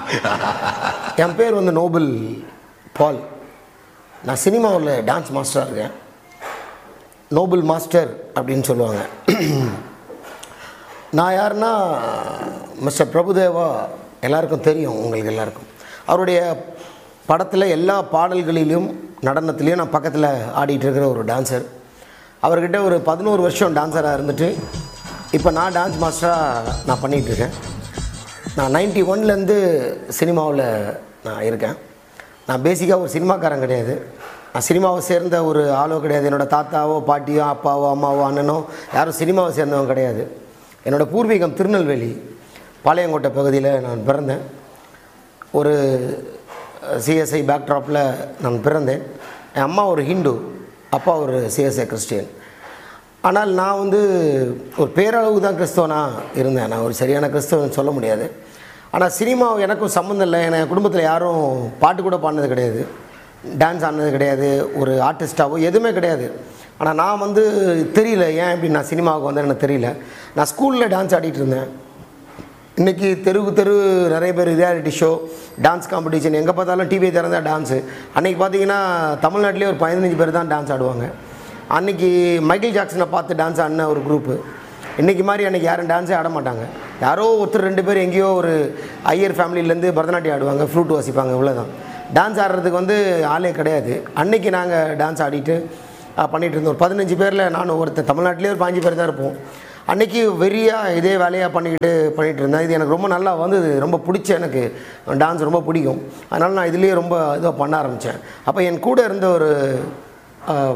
என் பேர் வந்து நோபல் பால் நான் சினிமாவில் டான்ஸ் மாஸ்டராக இருக்கேன் நோபல் மாஸ்டர் அப்படின்னு சொல்லுவாங்க நான் யாருன்னா மிஸ்டர் பிரபுதேவா எல்லாருக்கும் தெரியும் உங்களுக்கு எல்லாருக்கும் அவருடைய படத்தில் எல்லா பாடல்களிலும் நடனத்துலேயும் நான் பக்கத்தில் ஆடிட்டு இருக்கிற ஒரு டான்சர் அவர்கிட்ட ஒரு பதினோரு வருஷம் டான்ஸராக இருந்துட்டு இப்போ நான் டான்ஸ் மாஸ்டராக நான் பண்ணிகிட்டு இருக்கேன் நான் நைன்டி ஒன்லேருந்து சினிமாவில் நான் இருக்கேன் நான் பேசிக்காக ஒரு சினிமாக்காரன் கிடையாது நான் சினிமாவை சேர்ந்த ஒரு ஆளோ கிடையாது என்னோடய தாத்தாவோ பாட்டியோ அப்பாவோ அம்மாவோ அண்ணனோ யாரும் சினிமாவை சேர்ந்தவங்க கிடையாது என்னோடய பூர்வீகம் திருநெல்வேலி பாளையங்கோட்டை பகுதியில் நான் பிறந்தேன் ஒரு சிஎஸ்ஐ பேக்ட்ராப்பில் நான் பிறந்தேன் என் அம்மா ஒரு ஹிந்து அப்பா ஒரு சிஎஸ்ஐ கிறிஸ்டியன் ஆனால் நான் வந்து ஒரு பேரளவு தான் கிறிஸ்தவனாக இருந்தேன் நான் ஒரு சரியான கிறிஸ்தவன் சொல்ல முடியாது ஆனால் சினிமா எனக்கும் சம்மந்தம் இல்லை ஏன்னா என் குடும்பத்தில் யாரும் பாட்டு கூட பாடினது கிடையாது டான்ஸ் ஆடினது கிடையாது ஒரு ஆர்டிஸ்ட்டாவோ எதுவுமே கிடையாது ஆனால் நான் வந்து தெரியல ஏன் இப்படி நான் சினிமாவுக்கு வந்தேன்னு எனக்கு தெரியல நான் ஸ்கூலில் டான்ஸ் ஆடிட்டு இருந்தேன் இன்றைக்கி தெருவுக்கு தெரு நிறைய பேர் ரியாலிட்டி ஷோ டான்ஸ் காம்படிஷன் எங்கே பார்த்தாலும் டிவி திறந்தா டான்ஸு அன்றைக்கி பார்த்தீங்கன்னா தமிழ்நாட்டிலே ஒரு பதினஞ்சு பேர் தான் டான்ஸ் ஆடுவாங்க அன்றைக்கி மைக்கேல் ஜாக்சனை பார்த்து டான்ஸ் ஆடின ஒரு குரூப்பு இன்றைக்கி மாதிரி அன்றைக்கி யாரும் டான்ஸே ஆட மாட்டாங்க யாரோ ஒருத்தர் ரெண்டு பேர் எங்கேயோ ஒரு ஐயர் ஃபேமிலியிலேருந்து பரதநாட்டியம் ஆடுவாங்க ஃப்ளூட் வாசிப்பாங்க இவ்வளோதான் டான்ஸ் ஆடுறதுக்கு வந்து ஆளே கிடையாது அன்றைக்கி நாங்கள் டான்ஸ் ஆடிட்டு அஹ், பண்ணிட்டு இருந்தோம் ஒரு பதினஞ்சு பேரில் நானும் ஒருத்தர் தமிழ்நாட்டிலே ஒரு பாஞ்சு பேர் தான் இருப்போம் அன்றைக்கி வெறியாக இதே வேலையாக பண்ணிக்கிட்டு பண்ணிகிட்டு இருந்தேன் இது எனக்கு ரொம்ப நல்லா வந்தது ரொம்ப பிடிச்ச எனக்கு டான்ஸ் ரொம்ப பிடிக்கும் அதனால் நான் இதுலேயே ரொம்ப இதாக பண்ண ஆரம்பித்தேன் அப்போ என் கூட இருந்த ஒரு